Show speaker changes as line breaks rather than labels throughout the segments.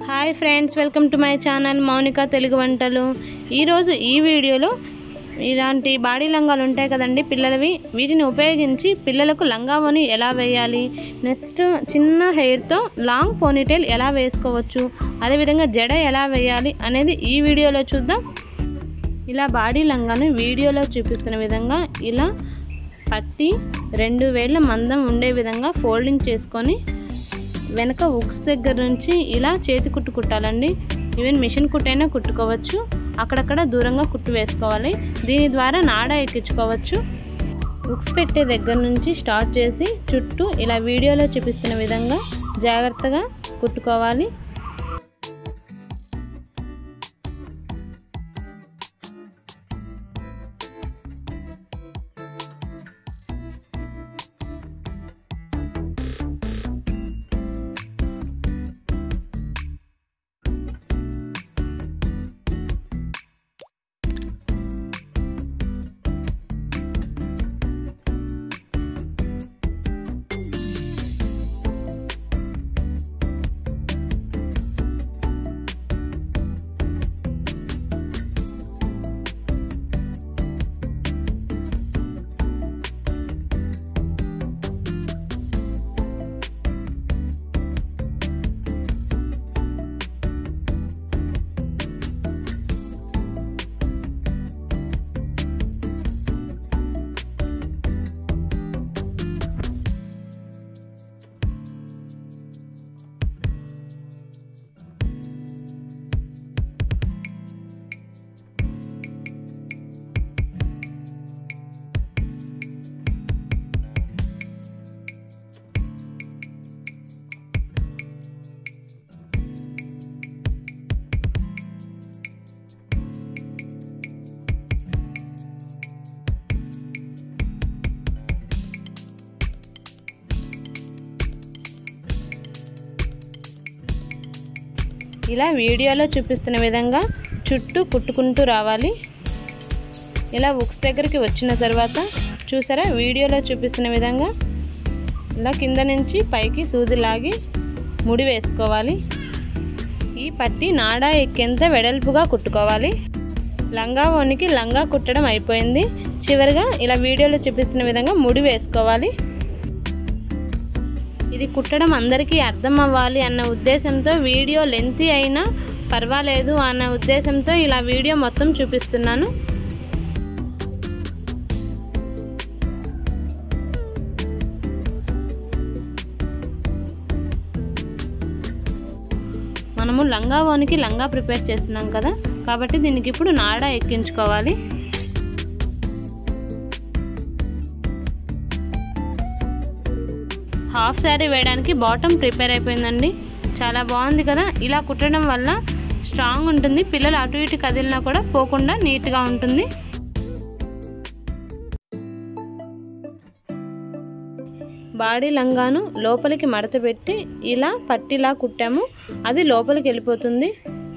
hi friends welcome to my channel Mounika Telugu వంటలు ఈరోజు ఈ వీడియోలో ఇలాంటి బాడీ లంగాలు ఉంటాయి కదండి పిల్లలవి వీటిని ఉపయోగించి పిల్లలకు లంగావోని ఎలా వేయాలి నెక్స్ట్ చిన్న హెయిర్తో లాంగ్ పోనీటైల్ ఎలా వేసుకోవచ్చు అదేవిధంగా జడ ఎలా వేయాలి అనేది ఈ వీడియోలో చూద్దాం ఇలా బాడీ లంగాను వీడియోలో చూపిస్తున్న విధంగా ఇలా పట్టి రెండు వేల మందం ఉండే విధంగా ఫోల్డింగ్ చేసుకొని వెనక ఉక్స్ దగ్గర నుంచి ఇలా చేతి కుట్టు కుట్టాలండి ఈవెన్ మిషన్ కుట్టైనా కుట్టుకోవచ్చు అక్కడక్కడ దూరంగా కుట్టు వేసుకోవాలి దీని ద్వారా నాడ ఎక్కించుకోవచ్చు ఉక్స్ పెట్టే దగ్గర నుంచి స్టార్ట్ చేసి చుట్టూ ఇలా వీడియోలో చూపిస్తున్న విధంగా జాగ్రత్తగా కుట్టుకోవాలి ఇలా వీడియోలో చూపిస్తున్న విధంగా చుట్టూ కుట్టుకుంటూ రావాలి ఇలా ఉక్స్ దగ్గరికి వచ్చిన తర్వాత చూసారా వీడియోలో చూపిస్తున్న విధంగా ఇలా కింద నుంచి పైకి సూది లాగి ముడి వేసుకోవాలి ఈ పట్టి నాడా ఎక్కేంత వెడల్పుగా కుట్టుకోవాలి లంగా ఓనికి లంగా కుట్టడం అయిపోయింది చివరిగా ఇలా వీడియోలో చూపిస్తున్న విధంగా ముడి వేసుకోవాలి ఇది కుట్టడం అందరికీ అర్థం అవ్వాలి అన్న ఉద్దేశంతో వీడియో లెంతీ అయినా పర్వాలేదు అన్న ఉద్దేశంతో ఇలా వీడియో మొత్తం చూపిస్తున్నాను మనము లంగా ఓనికి లంగా ప్రిపేర్ చేస్తున్నాం కదా కాబట్టి దీనికి ఇప్పుడు నాడా ఎక్కించుకోవాలి హాఫ్ శారీ వేయడానికి బాటమ్ ప్రిపేర్ అయిపోయిందండి చాలా బాగుంది కదా ఇలా కుట్టడం వల్ల స్ట్రాంగ్ ఉంటుంది పిల్లలు అటు ఇటు కదిలినా కూడా పోకుండా నీట్గా ఉంటుంది బాడీ లంగాను లోపలికి మడత పెట్టి ఇలా పట్టిలా కుట్టాము అది లోపలికి వెళ్ళిపోతుంది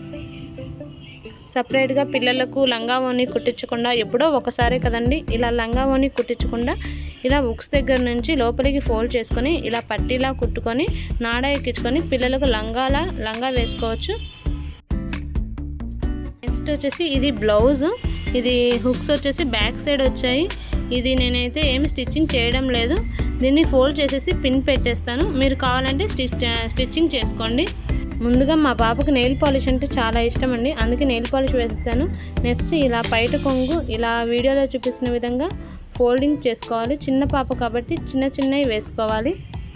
సపరేట్గా పిల్లలకు లంగా ఓని కుట్టించకుండా ఎప్పుడో ఒకసారి కదండి ఇలా లంగా ఓని కుట్టించకుండా ఇలా ఉక్స్ దగ్గర నుంచి లోపలికి ఫోల్డ్ చేసుకొని ఇలా పట్టీలా కుట్టుకొని నాడ ఎక్కించుకొని పిల్లలకు లంగాల లంగా వేసుకోవచ్చు నెక్స్ట్ వచ్చేసి ఇది బ్లౌజ్ ఇది హుక్స్ వచ్చేసి బ్యాక్ సైడ్ వచ్చాయి ఇది నేనైతే ఏమి స్టిచ్చింగ్ చేయడం లేదు దీన్ని ఫోల్డ్ చేసేసి పిన్ పెట్టేస్తాను మీరు కావాలంటే స్టిచ్ స్టిచ్చింగ్ చేసుకోండి ముందుగా మా పాపకు నెయిల్ పాలిష్ అంటే చాలా ఇష్టం అండి అందుకే నెయిల్ పాలిష్ వేసేసాను నెక్స్ట్ ఇలా బయట కొంగు ఇలా వీడియోలో చూపిస్తున్న విధంగా ఫోల్డింగ్ చేసుకోవాలి చిన్న పాప కాబట్టి చిన్న చిన్నవి వేసుకోవాలి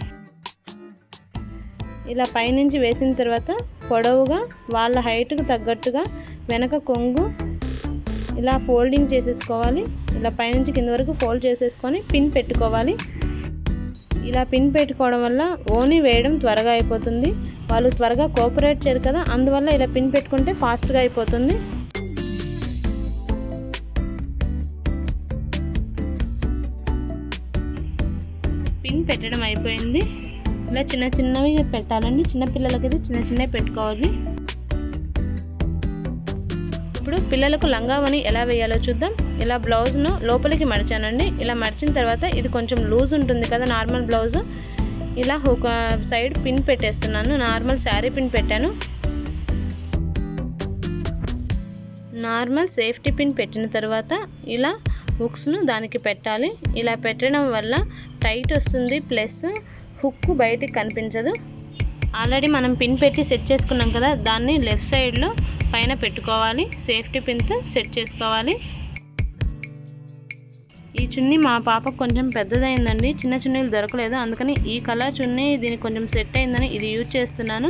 ఇలా పైనుంచి వేసిన తర్వాత పొడవుగా వాళ్ళ హైట్కు తగ్గట్టుగా వెనక కొంగు ఇలా ఫోల్డింగ్ చేసేసుకోవాలి ఇలా పైనుంచి కింద వరకు ఫోల్డ్ చేసేసుకొని పిన్ పెట్టుకోవాలి ఇలా పిన్ పెట్టుకోవడం వల్ల ఓని వేయడం త్వరగా అయిపోతుంది వాళ్ళు త్వరగా కోఆపరేట్ చేయరు కదా అందువల్ల ఇలా పిన్ పెట్టుకుంటే ఫాస్ట్గా అయిపోతుంది పిన్ పెట్టడం అయిపోయింది ఇలా చిన్న చిన్నవి పెట్టాలండి చిన్న పిల్లలకైతే చిన్న చిన్నవి పెట్టుకోవాలి ఇప్పుడు పిల్లలకు లంగావని ఎలా వేయాలో చూద్దాం ఇలా బ్లౌజ్ను లోపలికి మడిచానండి ఇలా మడిచిన తర్వాత ఇది కొంచెం లూజ్ ఉంటుంది కదా నార్మల్ బ్లౌజ్ ఇలా ఒక సైడ్ పిన్ పెట్టేస్తున్నాను నార్మల్ శారీ పిన్ పెట్టాను నార్మల్ సేఫ్టీ పిన్ పెట్టిన తర్వాత ఇలా హుక్స్ను దానికి పెట్టాలి ఇలా పెట్టడం వల్ల టైట్ వస్తుంది ప్లస్ హుక్ బయటికి కనిపించదు ఆల్రెడీ మనం పిన్ పెట్టి సెట్ చేసుకున్నాం కదా దాన్ని లెఫ్ట్ సైడ్లో పైన పెట్టుకోవాలి సేఫ్టీ పిన్తో సెట్ చేసుకోవాలి ఈ చున్నీ మా పాపకు కొంచెం పెద్దదైందండి చిన్న చున్నీలు దొరకలేదు అందుకని ఈ కలర్ చున్నీ దీనికి కొంచెం సెట్ అయిందని ఇది యూజ్ చేస్తున్నాను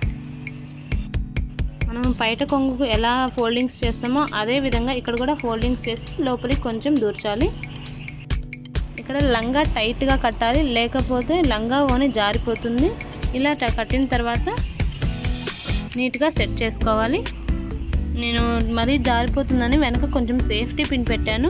మనం బయట కొంగుకు ఎలా ఫోల్డింగ్స్ చేస్తామో అదే విధంగా ఇక్కడ కూడా ఫోల్డింగ్స్ చేసి లోపలికి కొంచెం దూర్చాలి ఇక్కడ లంగా టైట్గా కట్టాలి లేకపోతే లంగా ఓని జారిపోతుంది ఇలా కట్టిన తర్వాత నీట్గా సెట్ చేసుకోవాలి నేను మరీ జారిపోతుందని వెనక కొంచెం సేఫ్టీ పిన్ పెట్టాను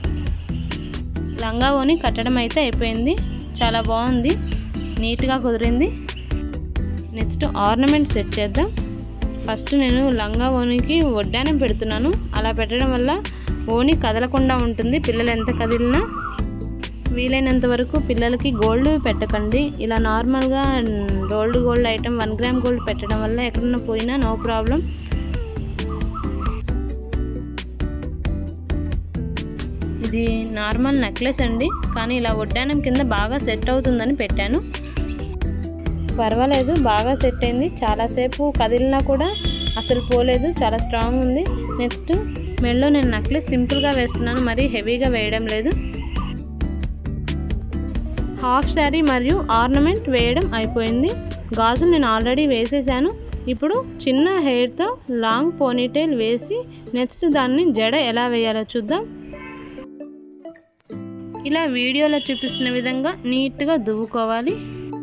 లంగా ఓని కట్టడం అయితే అయిపోయింది చాలా బాగుంది నీట్గా కుదిరింది నెక్స్ట్ ఆర్నమెంట్ సెట్ చేద్దాం ఫస్ట్ నేను లంగా ఓనికి వడ్డానం పెడుతున్నాను అలా పెట్టడం వల్ల ఓని కదలకుండా ఉంటుంది పిల్లలు ఎంత కదిలినా వీలైనంత వరకు పిల్లలకి గోల్డ్ పెట్టకండి ఇలా నార్మల్గా rolled gold item one gram gold పెట్టడం వల్ల ఎక్కడన్నా పోయినా నో ప్రాబ్లం ఇది నార్మల్ నెక్లెస్ అండి కానీ ఇలా వడ్డానం కింద బాగా సెట్ అవుతుందని పెట్టాను పర్వాలేదు బాగా సెట్ అయింది చాలాసేపు కదిలినా కూడా అసలు పోలేదు చాలా స్ట్రాంగ్ ఉంది నెక్స్ట్ మెడలో నేను నెక్లెస్ సింపుల్గా వేస్తున్నాను మరీ హెవీగా వేయడం లేదు హాఫ్ శారీ మరియు ఆర్నమెంట్ వేయడం అయిపోయింది గాజులు నేను ఆల్రెడీ వేసేసాను ఇప్పుడు చిన్న హెయిర్తో లాంగ్ పోనీటైల్ వేసి నెక్స్ట్ దాన్ని జడ ఎలా వేయాలో చూద్దాం ఇలా వీడియోలో చూపిస్తున్న విధంగా నీట్గా దువ్వుకోవాలి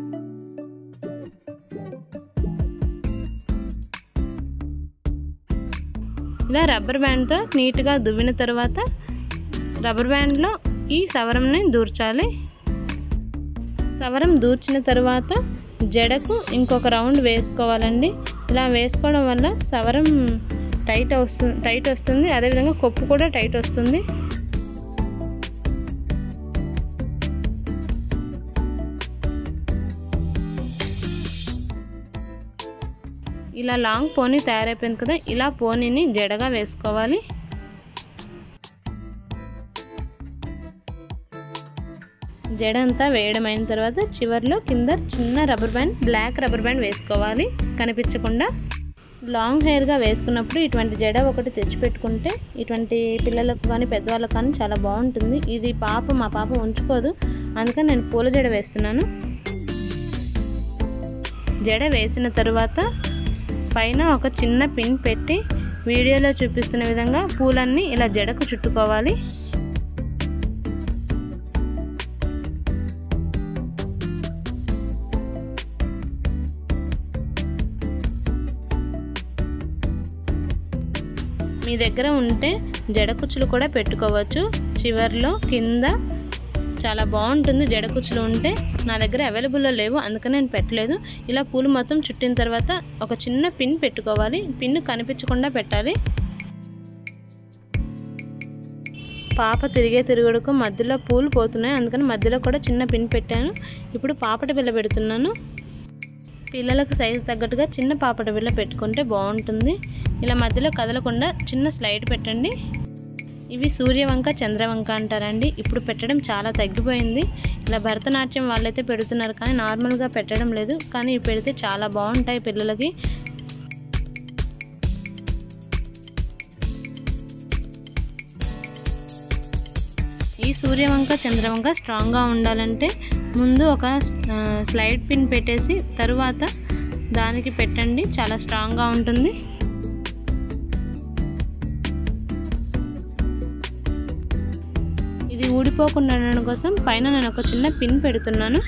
ఇలా రబ్బర్ బ్యాండ్తో నీట్గా దువ్విన తర్వాత రబ్బర్ బ్యాండ్లో ఈ సవరంని దూర్చాలి సవరం దూర్చిన తర్వాత జడకు ఇంకొక రౌండ్ వేసుకోవాలండి ఇలా వేసుకోవడం వల్ల సవరం టైట్ వస్తుంది టైట్ వస్తుంది అదేవిధంగా కొప్పు కూడా టైట్ వస్తుంది ఇలా లాంగ్ పోనీ తయారైపోయింది కదా ఇలా పోనీని జడగా వేసుకోవాలి జడ అంతా వేయడం అయిన తర్వాత చివరిలో కింద చిన్న rubber band black rubber band వేసుకోవాలి కనిపించకుండా లాంగ్ హెయిర్గా వేసుకున్నప్పుడు ఇటువంటి జడ ఒకటి తెచ్చిపెట్టుకుంటే ఇటువంటి పిల్లలకు కానీ పెద్దవాళ్ళకు కానీ చాలా బాగుంటుంది ఇది పాప మా పాప ఉంచుకోదు అందుకని నేను పూల జడ వేస్తున్నాను జడ వేసిన తర్వాత పైన ఒక చిన్న పిన్ పెట్టి వీడియోలో చూపిస్తున్న విధంగా పూలన్నీ ఇలా జడకు చుట్టుకోవాలి మీ దగ్గర ఉంటే జడకుచ్చులు కూడా పెట్టుకోవచ్చు చివర్లో కింద చాలా బాగుంటుంది జడకుచ్చులు ఉంటే నా దగ్గర అవైలబుల్లో లేవు అందుకని నేను పెట్టలేదు ఇలా పూలు మొత్తం చుట్టిన తర్వాత ఒక చిన్న పిన్ పెట్టుకోవాలి పిన్ కనిపించకుండా పెట్టాలి పాప తిరిగే తిరుగుడుకు మధ్యలో పూలు పోతున్నాయి అందుకని మధ్యలో కూడా చిన్న పిన్ పెట్టాను ఇప్పుడు పాపట బిల్ల పెడుతున్నాను పిల్లలకు సైజు తగ్గట్టుగా చిన్న పాపట బిల్ల పెట్టుకుంటే బాగుంటుంది ఇలా మధ్యలో కదలకుండా చిన్న స్లైడ్ పెట్టండి ఇవి సూర్యవంక చంద్రవంక అంటారండి ఇప్పుడు పెట్టడం చాలా తగ్గిపోయింది ఇలా భరతనాట్యం వాళ్ళైతే పెడుతున్నారు కానీ నార్మల్గా పెట్టడం లేదు కానీ ఇవి పెడితే చాలా బాగుంటాయి పిల్లలకి ఈ సూర్యవంక చంద్రవంక స్ట్రాంగ్గా ఉండాలంటే ముందు ఒక స్లైడ్ పిన్ పెట్టేసి తరువాత దానికి పెట్టండి చాలా స్ట్రాంగ్గా ఉంటుంది ఇది ఊడిపోకుండా ఉండడం కోసం పైన నేను ఒక చిన్న పిన్ పెడుతున్నాను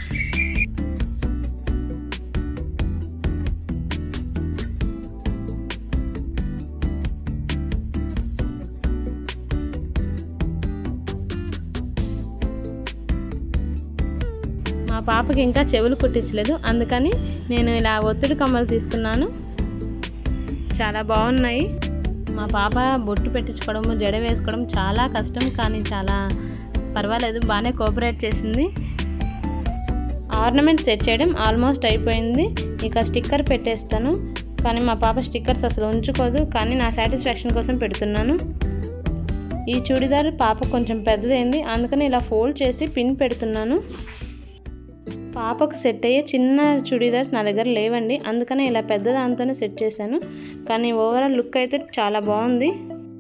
మా పాపకి ఇంకా చెవులు కుట్టించలేదు అందుకని నేను ఇలా ఒత్తిడి కమ్మలు తీసుకున్నాను చాలా బాగున్నాయి మా పాప బొట్టు పెట్టించుకోవడం జడ వేసుకోవడం చాలా కష్టం కానీ చాలా పర్వాలేదు బాగానే కోఆపరేట్ చేసింది ఆర్నమెంట్ సెట్ చేయడం ఆల్మోస్ట్ అయిపోయింది ఇక స్టిక్కర్ పెట్టేస్తాను కానీ మా పాప స్టిక్కర్స్ అసలు ఉంచుకోదు కానీ నా సాటిస్ఫాక్షన్ కోసం పెడుతున్నాను ఈ చూడిదార్ పాప కొంచెం పెద్దదైంది అందుకని ఇలా ఫోల్డ్ చేసి పిన్ పెడుతున్నాను పాపకు సెట్ అయ్యే చిన్న చుడీదార్స్ నా దగ్గర లేవండి అందుకని ఇలా పెద్ద దాంతోనే సెట్ చేశాను కానీ ఓవరాల్ లుక్ అయితే చాలా బాగుంది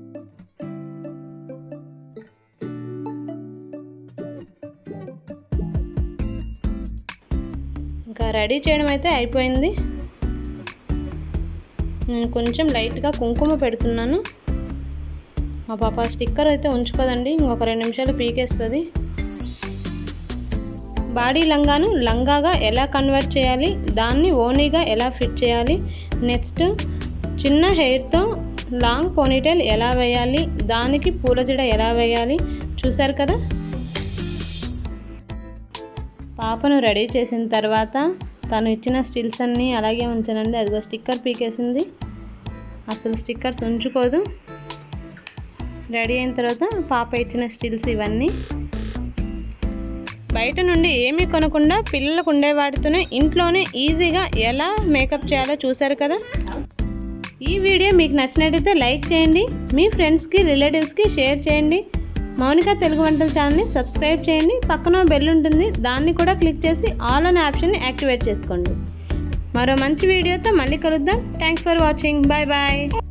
ఇంకా రెడీ చేయడం అయితే అయిపోయింది నేను కొంచెం లైట్గా కుంకుమ పెడుతున్నాను మా పాప స్టిక్కర్ అయితే ఉంచుకోదండి ఇంకొక రెండు నిమిషాలు పీకేస్తుంది బాడీ లంగాను లంగాగా ఎలా కన్వర్ట్ చేయాలి దాన్ని ఓనీగా ఎలా ఫిట్ చేయాలి నెక్స్ట్ చిన్న హెయిర్తో లాంగ్ పోనీటైల్ ఎలా వేయాలి దానికి పూల జడ ఎలా వేయాలి చూసారు కదా పాపను రెడీ చేసిన తర్వాత తను ఇచ్చిన స్టిల్స్ అన్నీ అలాగే ఉంచానండి అదిగో స్టిక్కర్ పీకేసింది అసలు స్టిక్కర్స్ ఉంచుకోదు రెడీ అయిన తర్వాత పాప ఇచ్చిన స్టిల్స్ ఇవన్నీ బయట నుండి ఏమీ కొనకుండా పిల్లలకు ఉండే వాటితోనే ఇంట్లోనే ఈజీగా ఎలా మేకప్ చేయాలో చూసారు కదా ఈ వీడియో మీకు నచ్చినట్టయితే లైక్ చేయండి మీ ఫ్రెండ్స్కి రిలేటివ్స్కి షేర్ చేయండి మౌనిక తెలుగు వంటల ఛానల్ని సబ్స్క్రైబ్ చేయండి పక్కన బెల్ ఉంటుంది దాన్ని కూడా క్లిక్ చేసి ఆల్ అనే ఆప్షన్ని యాక్టివేట్ చేసుకోండి మరో మంచి వీడియోతో మళ్ళీ కలుద్దాం thanks for watching bye bye